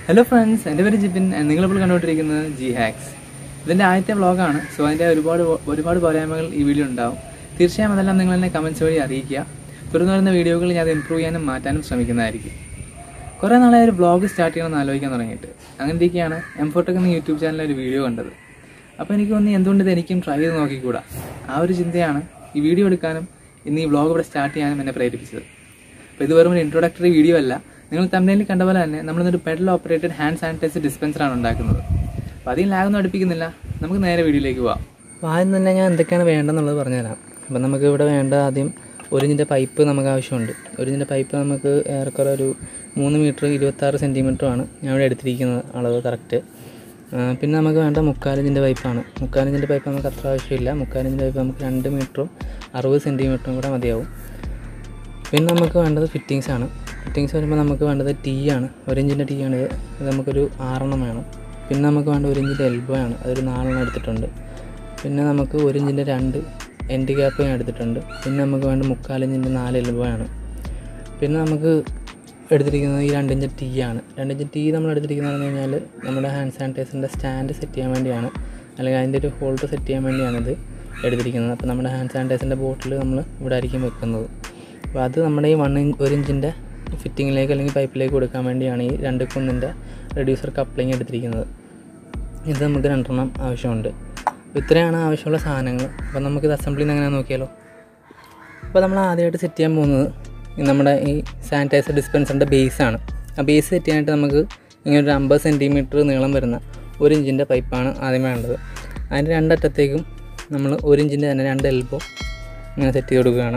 hello friends എൻ്റെ പേര് Jibin and നിങ്ങളിപ്പോൾ കണ്ടുകൊണ്ടിരിക്കുന്നത് ജി ഹാക്സ് ഇതിൻ്റെ ആദ്യത്തെ വ്ളോഗാണ് സോ അതിൻ്റെ ഒരുപാട് ഒരുപാട് പോരായ്മകൾ ഈ വീഡിയോ ഉണ്ടാവും തീർച്ചയായും അതെല്ലാം നിങ്ങൾ എന്നെ കമൻറ്റ്സ് വഴി അറിയിക്കുക തുടർന്ന് വരുന്ന വീഡിയോകൾ ഞാൻ അത് ഇമ്പ്രൂവ് ചെയ്യാനും മാറ്റാനും ശ്രമിക്കുന്നതായിരിക്കും കുറേ നാളായി ഒരു വ്ളോഗ് സ്റ്റാർട്ട് ചെയ്യണമെന്ന് ആലോചിക്കാൻ തുടങ്ങിയിട്ട് അങ്ങനെ ഇരിക്കുകയാണ് എംഫോട്ടൊക്കെ എന്ന യൂട്യൂബ് ചാനലിൽ ഒരു വീഡിയോ കണ്ടത് അപ്പോൾ എനിക്ക് തോന്നി എന്തുകൊണ്ട് ഇത് എനിക്കും ട്രൈ ചെയ്ത് നോക്കിക്കൂടാ ആ ഒരു ചിന്തയാണ് ഈ വീഡിയോ എടുക്കാനും ഇന്ന് ഈ വ്ളോഗ് ഇവിടെ സ്റ്റാർട്ട് ചെയ്യാനും എന്നെ പ്രേരിപ്പിച്ചത് അപ്പോൾ ഇത് വെറും ഒരു ഇൻട്രൊഡക്ടറി വീഡിയോ അല്ല നിങ്ങൾ തമിഴിൽ കണ്ട പോലെ തന്നെ നമ്മളിന്നൊരു പെഡൽ ഓപ്പറേറ്റഡ് ഹാൻഡ് സാനിറ്റൈസർ ഡിസ്പെൻസറാണ് ഉണ്ടാക്കുന്നത് അപ്പോൾ അധികം ലാഗൊന്നും അടുപ്പിക്കുന്നില്ല നമുക്ക് നേരെ വീഡിയോയിലേക്ക് പോവാം അപ്പോൾ ആദ്യം തന്നെ ഞാൻ എന്തൊക്കെയാണ് വേണ്ടതെന്നുള്ളത് പറഞ്ഞുതരാം അപ്പം നമുക്ക് ഇവിടെ വേണ്ട ആദ്യം ഒരു ഇഞ്ചിൻ്റെ പൈപ്പ് നമുക്ക് ആവശ്യമുണ്ട് ഒരു ഇഞ്ചിൻ്റെ പൈപ്പ് നമുക്ക് ഏറെക്കുറെ ഒരു മൂന്ന് മീറ്റർ ഇരുപത്താറ് സെൻറ്റിമീറ്ററുമാണ് ഞാൻ ഇവിടെ എടുത്തിരിക്കുന്നത് അളവ് കറക്റ്റ് പിന്നെ നമുക്ക് വേണ്ട മുക്കാലിഞ്ചിൻ്റെ പൈപ്പാണ് മുക്കാലിഞ്ചിൻ്റെ പൈപ്പ് നമുക്ക് അത്ര ആവശ്യമില്ല മുക്കാലിഞ്ചിൻ്റെ പൈപ്പ് നമുക്ക് രണ്ട് മീറ്ററും അറുപത് സെൻറ്റിമീറ്ററും കൂടെ മതിയാവും പിന്നെ നമുക്ക് വേണ്ടത് ഫിറ്റിങ്സ് ആണ് ഫിറ്റിങ്സ് വരുമ്പോൾ നമുക്ക് വേണ്ടത് ടീ ആണ് ഒരു ഇഞ്ചിൻ്റെ ടീ ആണ് ഇത് ഇത് നമുക്കൊരു ആറെണ്ണം വേണം പിന്നെ നമുക്ക് വേണ്ട ഒരു ഇഞ്ചിൻ്റെ എൽബോ ആണ് അതൊരു നാലെണ്ണം എടുത്തിട്ടുണ്ട് പിന്നെ നമുക്ക് ഒരു ഇഞ്ചിൻ്റെ രണ്ട് എൻഡ് ക്യാപ്പ് ഞാൻ എടുത്തിട്ടുണ്ട് പിന്നെ നമുക്ക് വേണ്ട മുക്കാലിഞ്ചിൻ്റെ നാല് എൽബോ ആണ് പിന്നെ നമുക്ക് എടുത്തിരിക്കുന്നത് ഈ രണ്ടിഞ്ച് ടീ ആണ് രണ്ടിഞ്ച് ടീ നമ്മൾ എടുത്തിരിക്കുന്നതെന്ന് കഴിഞ്ഞാൽ നമ്മുടെ ഹാൻഡ് സാനിറ്റൈസറിൻ്റെ സ്റ്റാൻഡ് സെറ്റ് ചെയ്യാൻ വേണ്ടിയാണ് അല്ലെങ്കിൽ അതിൻ്റെ ഒരു ഹോൾഡർ സെറ്റ് ചെയ്യാൻ വേണ്ടിയാണ് ഇത് എടുത്തിരിക്കുന്നത് അപ്പോൾ നമ്മുടെ ഹാൻഡ് സാനിറ്റൈസറിൻ്റെ ബോട്ടിൽ നമ്മൾ ഇവിടെ ആയിരിക്കും വെക്കുന്നത് അപ്പോൾ അത് നമ്മുടെ ഈ വൺ ഇഞ്ച് ഒരു ഇഞ്ചിൻ്റെ ഫിറ്റിങ്ങിലേക്ക് അല്ലെങ്കിൽ പൈപ്പിലേക്ക് കൊടുക്കാൻ വേണ്ടിയാണ് ഈ രണ്ട് കുന്നിൻ്റെ റെഡ്യൂസർ കപ്ലിങ് എടുത്തിരിക്കുന്നത് ഇത് നമുക്ക് രണ്ടെണ്ണം ആവശ്യമുണ്ട് അപ്പോൾ ഇത്രയാണ് ആവശ്യമുള്ള സാധനങ്ങൾ അപ്പോൾ നമുക്കിത് അസംബ്ലിന്ന് എങ്ങനെയാണെന്ന് നോക്കിയാലോ അപ്പോൾ നമ്മൾ ആദ്യമായിട്ട് സെറ്റ് ചെയ്യാൻ പോകുന്നത് ഈ നമ്മുടെ ഈ സാനിറ്റൈസർ ഡിസ്പെൻസറിൻ്റെ ബേസാണ് ആ ബേസ് സെറ്റ് ചെയ്യാനായിട്ട് നമുക്ക് ഇങ്ങനെ ഒരു അമ്പത് സെൻറ്റിമീറ്റർ നീളം വരുന്ന ഒരു ഇഞ്ചിൻ്റെ പൈപ്പാണ് ആദ്യം വേണ്ടത് അതിൻ്റെ രണ്ടറ്റത്തേക്കും നമ്മൾ ഒരു ഇഞ്ചിൻ്റെ തന്നെ രണ്ട് എൽബോ ഇങ്ങനെ സെറ്റ് ചെയ്ത് കൊടുക്കുകയാണ്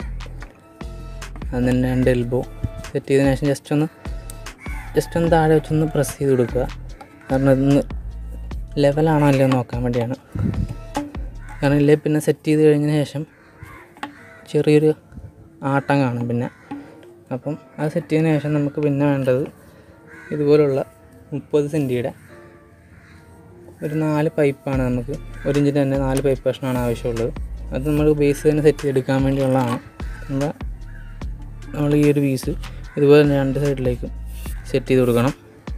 അതിന് രണ്ട് എൽബോ സെറ്റ് ചെയ്തതിന് ശേഷം ജസ്റ്റ് ഒന്ന് ജസ്റ്റ് ഒന്ന് താഴെ വെച്ചൊന്ന് പ്രസ് ചെയ്ത് കൊടുക്കുക കാരണം ഇതൊന്ന് ലെവലാണോ അല്ലയോ എന്ന് നോക്കാൻ വേണ്ടിയാണ് കാരണം ഇല്ലേ പിന്നെ സെറ്റ് ചെയ്ത് കഴിഞ്ഞതിന് ശേഷം ചെറിയൊരു ആട്ടം കാണും പിന്നെ അപ്പം അത് സെറ്റ് ചെയ്തതിന് ശേഷം നമുക്ക് പിന്നെ വേണ്ടത് ഇതുപോലുള്ള മുപ്പത് സെൻറ്റിയുടെ ഒരു നാല് പൈപ്പാണ് നമുക്ക് ഒരു ഇഞ്ചിൻ്റെ തന്നെ നാല് പൈപ്പ് കഷ്ണമാണ് ആവശ്യമുള്ളത് അത് നമ്മൾ ബേസ് തന്നെ സെറ്റ് ചെയ്തെടുക്കാൻ വേണ്ടിയുള്ളതാണ് നമ്മുടെ നമ്മൾ ഈ ഒരു പീസ് ഇതുപോലെ തന്നെ രണ്ട് സൈഡിലേക്കും സെറ്റ് ചെയ്ത് കൊടുക്കണം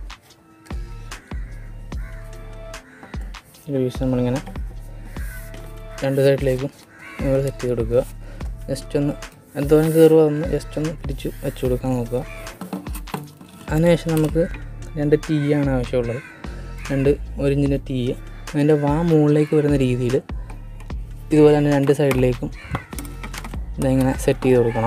ഈ പീസ് നമ്മളിങ്ങനെ രണ്ട് സൈഡിലേക്കും ഇതുപോലെ സെറ്റ് ചെയ്ത് കൊടുക്കുക ജസ്റ്റ് ഒന്ന് എന്തോരം കയറുക ഒന്ന് ജസ്റ്റ് ഒന്ന് പിടിച്ച് വെച്ച് കൊടുക്കാൻ നോക്കുക അതിനുശേഷം നമുക്ക് രണ്ട് ടീ ആണ് ആവശ്യമുള്ളത് രണ്ട് ഒരു ഇഞ്ചിൻ്റെ ടീ അതിൻ്റെ വാ മുകളിലേക്ക് വരുന്ന രീതിയിൽ ഇതുപോലെ തന്നെ രണ്ട് സൈഡിലേക്കും ഇതിങ്ങനെ സെറ്റ് ചെയ്ത് കൊടുക്കണം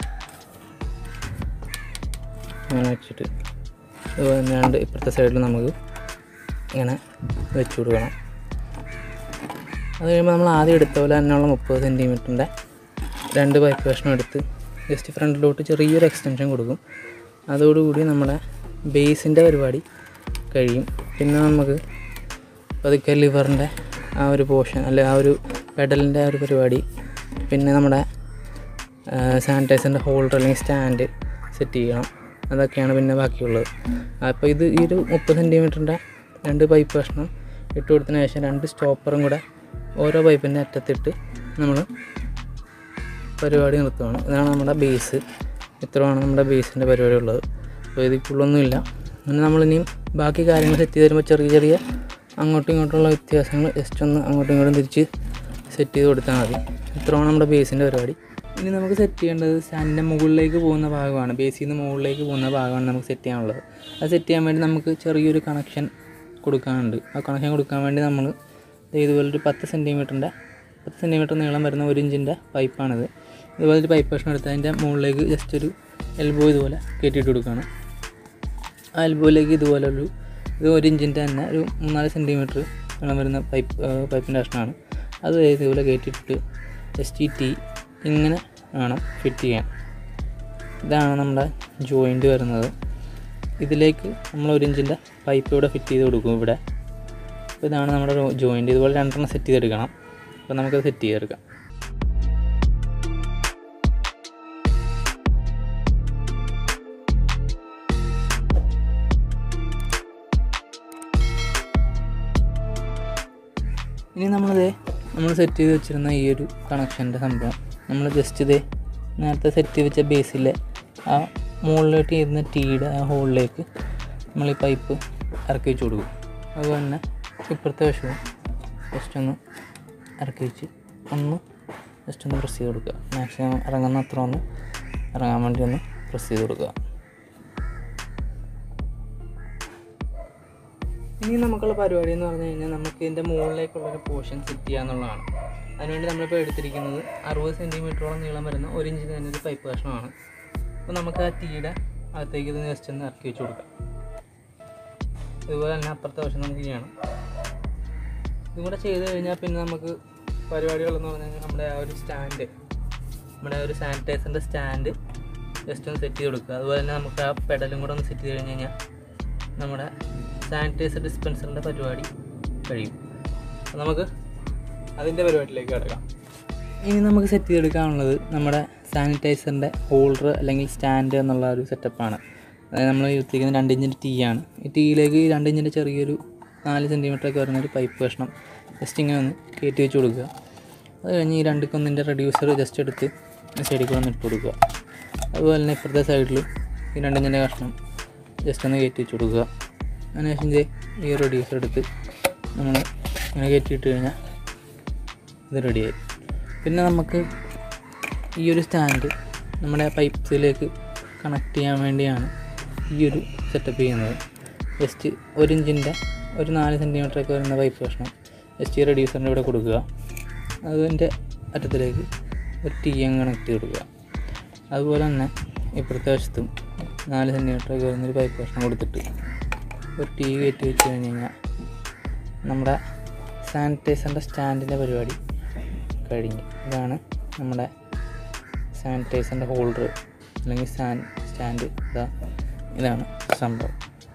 അങ്ങനെ വെച്ചിട്ട് അതുപോലെ തന്നെ രണ്ട് ഇപ്പുറത്തെ സൈഡിൽ നമുക്ക് ഇങ്ങനെ വെച്ച് കൊടുക്കണം അത് കഴിയുമ്പോൾ നമ്മൾ ആദ്യം എടുത്ത പോലെ തന്നെയുള്ള മുപ്പത് സെൻറ്റിമീറ്ററിൻ്റെ രണ്ട് പൈപ്പ് കഷ്ണം എടുത്ത് ജസ്റ്റ് ഫ്രണ്ടിലോട്ട് ചെറിയൊരു എക്സ്റ്റൻഷൻ കൊടുക്കും അതോടുകൂടി നമ്മുടെ ബേസിൻ്റെ പരിപാടി കഴിയും പിന്നെ നമുക്ക് പതുക്കെ ലിവറിൻ്റെ ആ ഒരു പോർഷൻ അല്ലെ ആ ഒരു പെഡലിൻ്റെ ആ ഒരു പരിപാടി പിന്നെ നമ്മുടെ സാനിറ്റൈസറിൻ്റെ ഹോൾഡർ അല്ലെങ്കിൽ സ്റ്റാൻഡ് സെറ്റ് ചെയ്യണം അതൊക്കെയാണ് പിന്നെ ബാക്കിയുള്ളത് അപ്പോൾ ഇത് ഈ ഒരു മുപ്പത് സെൻറ്റിമീറ്ററിൻ്റെ രണ്ട് പൈപ്പ് കഷ്ണം ഇട്ട് കൊടുത്തതിന് ശേഷം രണ്ട് സ്റ്റോപ്പറും കൂടെ ഓരോ പൈപ്പിൻ്റെ അറ്റത്തിട്ട് നമ്മൾ പരിപാടി നിർത്തുകയാണ് ഇതാണ് നമ്മുടെ ബേസ് ഇത്രയാണ് നമ്മുടെ ബേസിൻ്റെ പരിപാടി ഉള്ളത് അപ്പോൾ ഇതിൽ ഫുള്ളൊന്നുമില്ല അങ്ങനെ നമ്മളിനിയും ബാക്കി കാര്യങ്ങൾ സെറ്റ് ചെയ്ത് തരുമ്പോൾ ചെറിയ ചെറിയ അങ്ങോട്ടും ഇങ്ങോട്ടുള്ള വ്യത്യാസങ്ങൾ ജസ്റ്റ് ഒന്ന് അങ്ങോട്ടും ഇങ്ങോട്ടും തിരിച്ച് സെറ്റ് ചെയ്ത് കൊടുത്താൽ മതി ഇത്രയാണ് നമ്മുടെ ബേസിൻ്റെ പരിപാടി ഇനി നമുക്ക് സെറ്റ് ചെയ്യേണ്ടത് സ്റ്റാൻഡിൻ്റെ മുകളിലേക്ക് പോകുന്ന ഭാഗമാണ് ബേസിൽ നിന്ന് മുകളിലേക്ക് പോകുന്ന ഭാഗമാണ് നമുക്ക് സെറ്റ് ചെയ്യാനുള്ളത് അത് സെറ്റ് ചെയ്യാൻ വേണ്ടി നമുക്ക് ചെറിയൊരു കണക്ഷൻ കൊടുക്കാനുണ്ട് ആ കണക്ഷൻ കൊടുക്കാൻ വേണ്ടി നമ്മൾ ഇതുപോലെ ഒരു പത്ത് സെൻറ്റിമീറ്ററിൻ്റെ പത്ത് സെൻറ്റിമീറ്റർ നീളം വരുന്ന ഒരു ഇഞ്ചിൻ്റെ പൈപ്പാണിത് ഇതുപോലെ ഒരു പൈപ്പ് കഷ്ണം എടുത്ത് അതിൻ്റെ മുകളിലേക്ക് ജസ്റ്റ് ഒരു എൽബോ ഇതുപോലെ കയറ്റിയിട്ട് കൊടുക്കുകയാണ് ആ എൽബോയിലേക്ക് ഇതുപോലെ ഒരു ഇത് ഒരു ഇഞ്ചിൻ്റെ തന്നെ ഒരു മൂന്നാല് സെൻറ്റിമീറ്റർ നീളം വരുന്ന പൈപ്പ് പൈപ്പിൻ്റെ കഷ്ണമാണ് അത് ഇതുപോലെ കയറ്റിയിട്ട് ജസ്റ്റ് ഈ ടീ ഇങ്ങനെ വേണം ഫിറ്റ് ചെയ്യാൻ ഇതാണ് നമ്മുടെ ജോയിൻ്റ് വരുന്നത് ഇതിലേക്ക് നമ്മൾ ഒരു ഇഞ്ചിൻ്റെ പൈപ്പ് ഇവിടെ ഫിറ്റ് ചെയ്ത് കൊടുക്കും ഇവിടെ അപ്പോൾ ഇതാണ് നമ്മുടെ ജോയിൻ്റ് ഇതുപോലെ രണ്ടെണ്ണം സെറ്റ് ചെയ്തെടുക്കണം അപ്പോൾ നമുക്കത് സെറ്റ് ചെയ്തെടുക്കാം ഇനി നമ്മളിത് നമ്മൾ സെറ്റ് ചെയ്ത് വെച്ചിരുന്ന ഈ ഒരു കണക്ഷൻ്റെ സംഭവം നമ്മൾ ജസ്റ്റ് ഇത് നേരത്തെ സെറ്റ് ചെയ്ത് വെച്ച ബേസിലെ ആ മുകളിലോട്ട് ചെയ്യുന്ന ടീയുടെ ആ ഹോളിലേക്ക് നമ്മൾ ഈ പൈപ്പ് ഇറക്കി വെച്ച് കൊടുക്കും അതുപോലെ തന്നെ ഇപ്പുറത്തെ വശവും ജസ്റ്റ് ഒന്ന് ഇറക്കി വെച്ച് ഒന്ന് ജസ്റ്റ് ഒന്ന് പ്രസ് ചെയ്ത് കൊടുക്കുക മാക്സിമം ഇറങ്ങുന്ന അത്ര ഒന്ന് ഇറങ്ങാൻ വേണ്ടി ഒന്ന് പ്രസ് ചെയ്ത് കൊടുക്കുക ഇനി നമുക്കുള്ള പരിപാടി എന്ന് പറഞ്ഞു കഴിഞ്ഞാൽ നമുക്ക് ഇതിൻ്റെ മുകളിലേക്കുള്ളൊരു പോർഷൻ സെറ്റ് ചെയ്യുക എന്നുള്ളതാണ് അതിനുവേണ്ടി നമ്മളിപ്പോൾ എടുത്തിരിക്കുന്നത് അറുപത് സെൻറ്റിമീറ്ററോളം നീളം വരുന്ന ഒരു ഇഞ്ച് തന്നെ ഒരു പൈപ്പ് കഷ്ണമാണ് അപ്പോൾ നമുക്ക് ആ ടീയുടെ അകത്തേക്ക് ഇത് ജസ്റ്റ് ഒന്ന് ഇറക്കി വെച്ച് കൊടുക്കാം ഇതുപോലെ തന്നെ അപ്പുറത്തെ വശം നമുക്ക് ചെയ്യണം ഇതും കൂടെ ചെയ്ത് കഴിഞ്ഞാൽ പിന്നെ നമുക്ക് പരിപാടികളെന്ന് പറഞ്ഞു കഴിഞ്ഞാൽ നമ്മുടെ ആ ഒരു സ്റ്റാൻഡ് നമ്മുടെ ആ ഒരു സാനിറ്റൈസറിൻ്റെ സ്റ്റാൻഡ് ജസ്റ്റ് ഒന്ന് സെറ്റ് ചെയ്ത് കൊടുക്കുക അതുപോലെ തന്നെ നമുക്ക് ആ പെഡലും കൂടെ ഒന്ന് സെറ്റ് ചെയ്ത് കഴിഞ്ഞ് കഴിഞ്ഞാൽ നമ്മുടെ സാനിറ്റൈസർ ഡിസ്പെൻസറിൻ്റെ പരിപാടി കഴിയും അപ്പോൾ നമുക്ക് അതിൻ്റെ പരിപാടിയിലേക്ക് കിടക്കാം ഇനി നമുക്ക് സെറ്റ് ചെയ്തെടുക്കാനുള്ളത് നമ്മുടെ സാനിറ്റൈസറിൻ്റെ ഹോൾഡർ അല്ലെങ്കിൽ സ്റ്റാൻഡ് എന്നുള്ള ഒരു സെറ്റപ്പാണ് അതായത് നമ്മൾ യൂസ് ചെയ്യുന്ന രണ്ട് ഇഞ്ചിൻ്റെ ടീ ആണ് ഈ ടീയിലേക്ക് ഈ രണ്ട് ഇഞ്ചിൻ്റെ ചെറിയൊരു നാല് സെൻറ്റിമീറ്റർ ഒക്കെ വരുന്ന ഒരു പൈപ്പ് കഷ്ണം ജസ്റ്റ് ഇങ്ങനെ ഒന്ന് കയറ്റി വെച്ച് കൊടുക്കുക അത് കഴിഞ്ഞ് ഈ രണ്ട് കൊന്നിൻ്റെ റെഡ്യൂസർ ജസ്റ്റ് എടുത്ത് സൈഡിൽ കൂടെ ഒന്ന് ഇട്ട് കൊടുക്കുക അതുപോലെ തന്നെ ഇപ്പുറത്തെ സൈഡിൽ ഈ രണ്ട് ഇഞ്ചിൻ്റെ കഷ്ണം ജസ്റ്റ് ഒന്ന് കയറ്റി വെച്ച് കൊടുക്കുക അതിനുശേഷം ദേ ഈ റെഡ്യൂസർ എടുത്ത് നമ്മൾ ഇങ്ങനെ കയറ്റിയിട്ട് കഴിഞ്ഞാൽ ഇത് റെഡിയായി പിന്നെ നമുക്ക് ഈ ഒരു സ്റ്റാൻഡ് നമ്മുടെ പൈപ്പ്സിലേക്ക് കണക്ട് ചെയ്യാൻ വേണ്ടിയാണ് ഈ ഒരു സെറ്റപ്പ് ചെയ്യുന്നത് ജസ്റ്റ് ഒരു ഇഞ്ചിൻ്റെ ഒരു നാല് സെൻറ്റിമീറ്റർ ഒക്കെ വരുന്ന പൈപ്പ് കഷ്ണം ജസ്റ്റ് ഈ റെഡ്യൂസറിൻ്റെ ഇവിടെ കൊടുക്കുക അതിൻ്റെ അറ്റത്തിലേക്ക് ഒരു ടീ അങ്ങ് കണക്ട് ചെയ്ത് കൊടുക്കുക അതുപോലെ തന്നെ ഇപ്പുറത്തെ വശത്തും നാല് സെൻറ്റിമീറ്റർ ഒക്കെ വരുന്നൊരു പൈപ്പ് കഷ്ണം കൊടുത്തിട്ട് ഒരു ടീ കയറ്റി വെച്ച് കഴിഞ്ഞ് കഴിഞ്ഞാൽ നമ്മുടെ സാനിറ്റൈസറിൻ്റെ സ്റ്റാൻഡിൻ്റെ പരിപാടി കഴിഞ്ഞു ഇതാണ് നമ്മുടെ സാനിറ്റൈസറിൻ്റെ ഹോൾഡർ അല്ലെങ്കിൽ സാൻ സ്റ്റാൻഡ് ഇതാ ഇതാണ് സംഭവം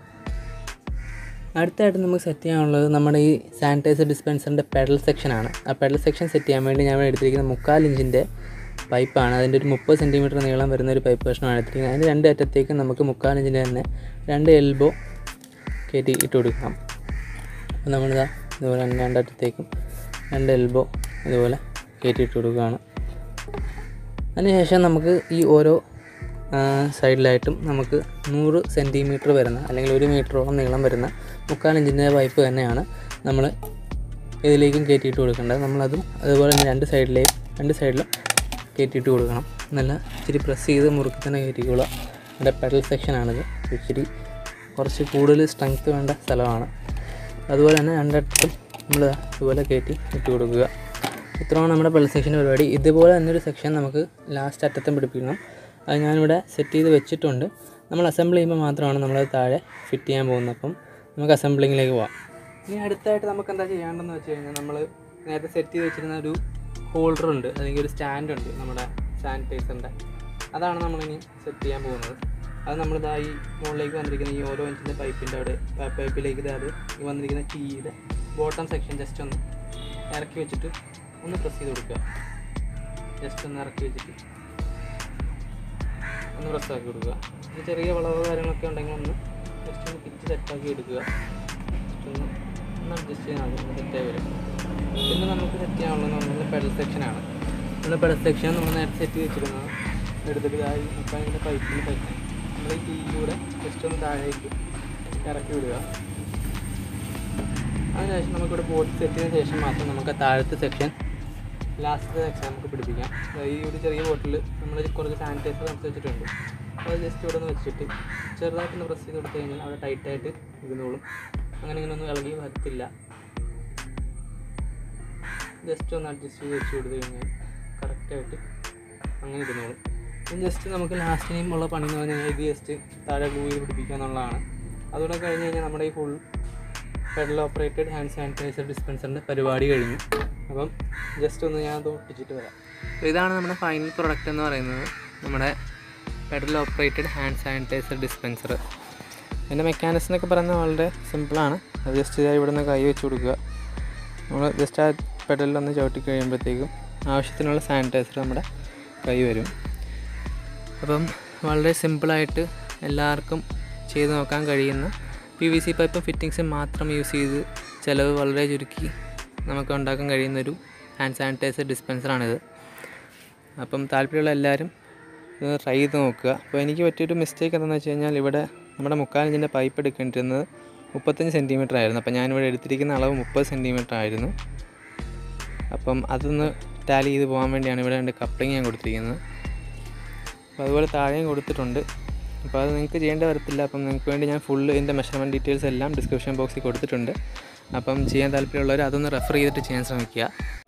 അടുത്തായിട്ട് നമുക്ക് സെറ്റ് ചെയ്യാനുള്ളത് നമ്മുടെ ഈ സാനിറ്റൈസർ ഡിസ്പെൻസറിൻ്റെ പെഡൽ സെക്ഷനാണ് ആ പെഡൽ സെക്ഷൻ സെറ്റ് ചെയ്യാൻ വേണ്ടി ഞാൻ ഇവിടെ എടുത്തിരിക്കുന്ന മുക്കാൽ ഇഞ്ചിൻ്റെ പൈപ്പാണ് അതിൻ്റെ ഒരു മുപ്പത് സെൻറ്റിമീറ്റർ നീളം വരുന്ന ഒരു പൈപ്പ് കഷ്ണമാണ് എടുത്തിരിക്കുന്നത് അതിൻ്റെ രണ്ട് അറ്റത്തേക്ക് നമുക്ക് മുക്കാൽ ഇഞ്ചിൻ്റെ തന്നെ രണ്ട് എൽബോ കയറ്റി ഇട്ട് കൊടുക്കാം അപ്പോൾ നമ്മളിതാ ഇതുപോലെ തന്നെ രണ്ടറ്റത്തേക്കും രണ്ട് എൽബോ ഇതുപോലെ കയറ്റി ഇട്ട് കൊടുക്കുകയാണ് അതിനുശേഷം നമുക്ക് ഈ ഓരോ ആ, സൈഡിലായിട്ടും നമുക്ക് നൂറ് സെൻറ്റിമീറ്റർ വരുന്ന അല്ലെങ്കിൽ ഒരു മീറ്ററോളം നീളം വരുന്ന മുക്കാൽ ഇഞ്ചിൻ്റെ പൈപ്പ് തന്നെയാണ് നമ്മൾ ഇതിലേക്കും കയറ്റിയിട്ട് കൊടുക്കേണ്ടത് നമ്മളതും അതുപോലെ തന്നെ രണ്ട് സൈഡിലെയും രണ്ട് സൈഡിലും കയറ്റിയിട്ട് കൊടുക്കണം നല്ല ഇച്ചിരി പ്രസ് ചെയ്ത് മുറുക്കി തന്നെ കയറ്റിക്കൊള്ളുക എൻ്റെ പെഡൽ സെക്ഷനാണിത് ഇച്ചിരി കുറച്ച് കൂടുതൽ സ്ട്രെങ്ത് വേണ്ട സ്ഥലമാണ് അതുപോലെ തന്നെ രണ്ടിടത്തും നമ്മൾ ഇതുപോലെ കയറ്റി ഇട്ട് കൊടുക്കുക ഇത്രയാണ് നമ്മുടെ പെഡൽ സെക്ഷൻ പരിപാടി ഇതുപോലെ തന്നെ ഒരു സെക്ഷൻ നമുക്ക് ലാസ്റ്റ് അറ്റത്തും പിടിപ്പിക്കണം അത് ഞാനിവിടെ സെറ്റ് ചെയ്ത് വെച്ചിട്ടുണ്ട് നമ്മൾ അസംബിൾ ചെയ്യുമ്പോൾ മാത്രമാണ് നമ്മളത് താഴെ ഫിറ്റ് ചെയ്യാൻ പോകുന്നത് അപ്പം നമുക്ക് അസംബ്ലിങ്ങിലേക്ക് പോവാം ഇനി അടുത്തായിട്ട് നമുക്ക് എന്താ ചെയ്യേണ്ടതെന്ന് വെച്ച് കഴിഞ്ഞാൽ നമ്മൾ നേരത്തെ സെറ്റ് ചെയ്ത് വെച്ചിരുന്ന ഒരു ഹോൾഡർ ഉണ്ട് അല്ലെങ്കിൽ ഒരു സ്റ്റാൻഡ് ഉണ്ട് നമ്മുടെ സാനിറ്റൈസറിൻ്റെ അതാണ് നമ്മളിനി സെറ്റ് ചെയ്യാൻ പോകുന്നത് അത് നമ്മളിതാ ഈ മുകളിലേക്ക് വന്നിരിക്കുന്ന ഈ ഓരോ ഇഞ്ചിൻ്റെ പൈപ്പിൻ്റെ അവിടെ പ- പൈപ്പിലേക്ക് ഇതാ അത് ഈ വന്നിരിക്കുന്ന ടീയുടെ ബോട്ടം സെക്ഷൻ ജസ്റ്റ് ഒന്ന് ഇറക്കി വെച്ചിട്ട് ഒന്ന് പ്രസ് ചെയ്ത് കൊടുക്കുക ജസ്റ്റ് ഒന്ന് ഇറക്കി വെച്ചിട്ട് ഒന്ന് പ്രസ് ആക്കി കൊടുക്കുക ഇത് ചെറിയ വളവ് കാര്യങ്ങളൊക്കെ ഉണ്ടെങ്കിൽ ഒന്ന് ജസ്റ്റ് ഒന്ന് പിച്ച് സെറ്റാക്കി എടുക്കുക ജസ്റ്റ് ഒന്ന് ഒന്ന് അഡ്ജസ്റ്റ് ചെയ്യാൻ മതി സെറ്റായി വരും പിന്നെ നമുക്ക് സെറ്റ് ചെയ്യാനുള്ളത് നമ്മുടെ പെഡൽ സെക്ഷനാണ് നമ്മുടെ പെഡൽ സെക്ഷൻ നമ്മൾ നേരത്തെ സെറ്റ് ചെയ്ത് വെച്ചിരുന്നത് എടുത്തിട്ട് ഇതായി അപ്പം അതിൻ്റെ പൈപ്പിൽ പൈപ്പ് നമ്മൾ ഈ ടീയിലൂടെ ജസ്റ്റ് ഒന്ന് താഴേക്ക് ഇറക്കി വിടുക അതിനുശേഷം നമുക്കിവിടെ ബോട്ട് സെറ്റ് ചെയ്തതിന് ശേഷം മാത്രം നമുക്ക് ആ താഴത്തെ സെക്ഷൻ ലാസ്റ്റത്തെ സെക്ഷൻ നമുക്ക് പിടിപ്പിക്കാം അതായത് ഈ ഒരു ചെറിയ ബോട്ടിൽ നമ്മൾ കുറച്ച് സാനിറ്റൈസർ നമുക്ക് വെച്ചിട്ടുണ്ട് അപ്പോൾ അത് ജസ്റ്റ് ഇവിടെ നിന്ന് വെച്ചിട്ട് ചെറുതായിട്ടൊന്ന് പ്രസ് ചെയ്ത് കൊടുത്തു കഴിഞ്ഞാൽ അവിടെ ടൈറ്റായിട്ട് ഇരുന്നോളും അങ്ങനെ ഇങ്ങനെ ഒന്നും ഇളകി വരത്തില്ല ജസ്റ്റ് ഒന്ന് അഡ്ജസ്റ്റ് ചെയ്ത് വെച്ച് കൊടുത്തു കഴിഞ്ഞാൽ കറക്റ്റായിട്ട് അങ്ങനെ ഇരുന്നോളും ഇനി ജസ്റ്റ് നമുക്ക് ലാസ്റ്റിനെയും ഉള്ള പണി എന്ന് പറഞ്ഞാൽ ഇത് ജസ്റ്റ് താഴെ ഗ്ലൂ ചെയ്ത് പിടിപ്പിക്കുക എന്നുള്ളതാണ് അതുകൂടെ കഴിഞ്ഞ് കഴിഞ്ഞാൽ നമ്മുടെ ഈ full pedal operated hand sanitizer ഡിസ്പെൻസറിൻ്റെ പരിപാടി കഴിഞ്ഞു അപ്പം ജസ്റ്റ് ഒന്ന് ഞാൻ അത് ഒട്ടിച്ചിട്ട് വരാം അപ്പോൾ ഇതാണ് നമ്മുടെ ഫൈനൽ പ്രൊഡക്റ്റ് എന്ന് പറയുന്നത് നമ്മുടെ pedal operated hand sanitizer dispenser അതിൻ്റെ മെക്കാനിസം എന്നൊക്കെ പറയുന്നത് വളരെ സിമ്പിളാണ് അത് ജസ്റ്റ് ഇവിടെ നിന്ന് കൈ വെച്ച് കൊടുക്കുക നമ്മൾ ജസ്റ്റ് ആ പെഡലിലൊന്ന് ചവിട്ടി കഴിയുമ്പോഴത്തേക്കും ആവശ്യത്തിനുള്ള സാനിറ്റൈസർ നമ്മുടെ കൈ വരും അപ്പം വളരെ സിമ്പിളായിട്ട് എല്ലാവർക്കും ചെയ്ത് നോക്കാൻ കഴിയുന്ന പി വി സി പൈപ്പും ഫിറ്റിങ്സും മാത്രം യൂസ് ചെയ്ത് ചിലവ് വളരെ ചുരുക്കി നമുക്ക് ഉണ്ടാക്കാൻ കഴിയുന്നൊരു ഹാൻഡ് സാനിറ്റൈസർ ഡിസ്പെൻസറാണിത് അപ്പം താല്പര്യമുള്ള എല്ലാവരും ഇത് ട്രൈ ചെയ്ത് നോക്കുക അപ്പോൾ എനിക്ക് പറ്റിയൊരു മിസ്റ്റേക്ക് എന്താണെന്ന് വെച്ച് കഴിഞ്ഞാൽ ഇവിടെ നമ്മുടെ മുക്കാലിഞ്ചിൻ്റെ പൈപ്പ് എടുക്കേണ്ടിരുന്നത് മുപ്പത്തഞ്ച് സെൻറ്റിമീറ്റർ ആയിരുന്നു അപ്പം ഞാനിവിടെ എടുത്തിരിക്കുന്ന അളവ് മുപ്പത് സെൻറ്റിമീറ്റർ ആയിരുന്നു അപ്പം അതൊന്ന് ടാലി ചെയ്ത് പോകാൻ വേണ്ടിയാണ് ഇവിടെ രണ്ട് കപ്ലിങ് ഞാൻ കൊടുത്തിരിക്കുന്നത് അപ്പോൾ അതുപോലെ താഴെയും കൊടുത്തിട്ടുണ്ട് അപ്പോൾ അത് നിങ്ങൾക്ക് ചെയ്യേണ്ട വരത്തില്ല അപ്പം നിങ്ങൾക്ക് വേണ്ടി ഞാൻ ഫുള്ള് ഇതിൻ്റെ മെഷർമെൻറ്റ് ഡീറ്റെയിൽസ് എല്ലാം ഡിസ്ക്രിപ്ഷൻ ബോക്സിൽ കൊടുത്തിട്ടുണ്ട് അപ്പം ചെയ്യാൻ താല്പര്യമുള്ളവർ അതൊന്ന് റെഫർ ചെയ്തിട്ട് ചെയ്യാൻ ശ്രമിക്കുക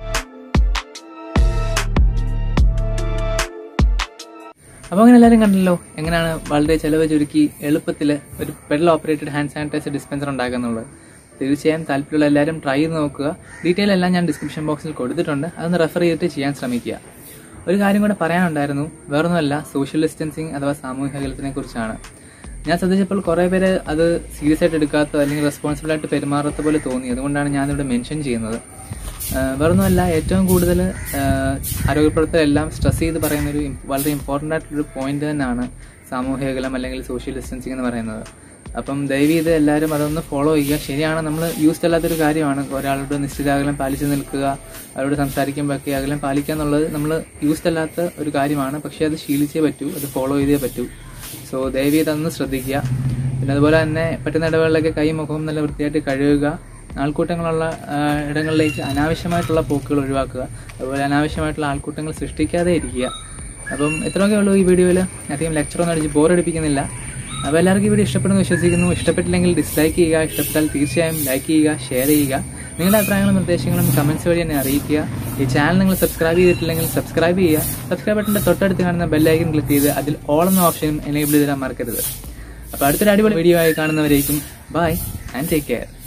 അപ്പോൾ അങ്ങനെ എല്ലാവരും കണ്ടല്ലോ എങ്ങനെയാണ് വളരെ ചിലവ് ചുരുക്കി എളുപ്പത്തിൽ ഒരു pedal operated hand sanitizer dispenser ഉണ്ടാക്കുന്നുള്ളത് തീർച്ചയായും താല്പര്യമുള്ള എല്ലാവരും ട്രൈ ചെയ്ത് നോക്കുക ഡീറ്റെയിൽ എല്ലാം ഞാൻ ഡിസ്ക്രിപ്ഷൻ ബോക്സിൽ കൊടുത്തിട്ടുണ്ട് അതൊന്ന് റെഫർ ചെയ്തിട്ട് ചെയ്യാൻ ശ്രമിക്കുക ഒരു കാര്യം കൂടെ പറയാനുണ്ടായിരുന്നു വേറൊന്നുമല്ല സോഷ്യൽ ഡിസ്റ്റൻസിങ് അഥവാ സാമൂഹിക അകലത്തിനെ കുറിച്ചാണ് ഞാൻ ശ്രദ്ധിച്ചപ്പോൾ കുറേ പേര് അത് സീരിയസ് ആയിട്ട് എടുക്കാത്ത അല്ലെങ്കിൽ റെസ്പോൺസിബിൾ ആയിട്ട് പെരുമാറാത്ത പോലെ തോന്നി അതുകൊണ്ടാണ് ഞാനിവിടെ മെൻഷൻ ചെയ്യുന്നത് ആഹ് വേറൊന്നുമല്ല ഏറ്റവും കൂടുതൽ ആരോഗ്യപ്രവർത്തകരെല്ലാം സ്ട്രെസ് ചെയ്ത് പറയുന്ന ഒരു ഇം- വളരെ ഇമ്പോർട്ടൻ്റ് ആയിട്ടൊരു പോയിന്റ് തന്നെയാണ് സാമൂഹിക അകലം അല്ലെങ്കിൽ സോഷ്യൽ ഡിസ്റ്റൻസിങ് എന്ന് പറയുന്നത് അപ്പം ദയവ് ചെയ്ത് എല്ലാവരും അതൊന്ന് ഫോളോ ചെയ്യുക ശരിയാണ് നമ്മൾ യൂസ്ഡ് അല്ലാത്തൊരു കാര്യമാണ് ഒരാളോട് നിശ്ചിത അകലം പാലിച്ചു നിൽക്കുക അവരോട് സംസാരിക്കുമ്പോഴൊക്കെ അകലം പാലിക്കുക എന്നുള്ളത് നമ്മൾ യൂസ്ഡ് അല്ലാത്ത ഒരു കാര്യമാണ് പക്ഷേ അത് ശീലിച്ചേ പറ്റൂ അത് ഫോളോ ചെയ്തേ പറ്റൂ സോ ദയവ് ചെയ്ത് അതൊന്ന് ശ്രദ്ധിക്കുക പിന്നെ അതുപോലെ തന്നെ പറ്റുന്ന ഇടവേളയിലൊക്കെ കൈ മുഖവും നല്ല വൃത്തിയായിട്ട് കഴുകുക ആൾക്കൂട്ടങ്ങളുള്ള ആ, ഇടങ്ങളിലേക്ക് അനാവശ്യമായിട്ടുള്ള പോക്കുകൾ ഒഴിവാക്കുക അതുപോലെ അനാവശ്യമായിട്ടുള്ള ആൾക്കൂട്ടങ്ങൾ സൃഷ്ടിക്കാതെ ഇരിക്കുക അപ്പം എത്രയൊക്കെ ഉള്ളൂ ഈ വീഡിയോയിൽ അധികം ലെക്ചറൊന്നും അടിച്ച് ബോറടിപ്പിക്കുന്നില്ല അപ്പോൾ എല്ലാവർക്കും ഈ വീഡിയോ ഇഷ്ടപ്പെടുന്നു വിശ്വസിക്കുന്നു ഇഷ്ടപ്പെട്ടില്ലെങ്കിൽ ഡിസ്ലൈക്ക് ചെയ്യുക ഇഷ്ടപ്പെട്ടാൽ തീർച്ചയായും ലൈക്ക് ചെയ്യുക ഷെയർ ചെയ്യുക നിങ്ങളുടെ അഭിപ്രായങ്ങളും നിർദ്ദേശങ്ങളും കമൻറ്റ്സ് വഴി എന്നെ അറിയിക്കുക ഈ ചാനൽ നിങ്ങൾ സബ്സ്ക്രൈബ് ചെയ്തിട്ടില്ലെങ്കിൽ സബ്സ്ക്രൈബ് ചെയ്യുക സബ്സ്ക്രൈബ് ബട്ടൻ്റെ തൊട്ടടുത്ത് കാണുന്ന ബെല്ലൈക്കൻ ക്ലിക്ക് ചെയ്ത് അതിൽ ഓൾ എന്ന ഓപ്ഷനും എനേബിൾ ചെയ്തിടാൻ മറക്കരുത് അപ്പോൾ അടുത്തൊരു അടിപൊളി വീഡിയോ ആയി കാണുന്നവരേക്കും ബൈ ആൻഡ് ടേക്ക് കെയർ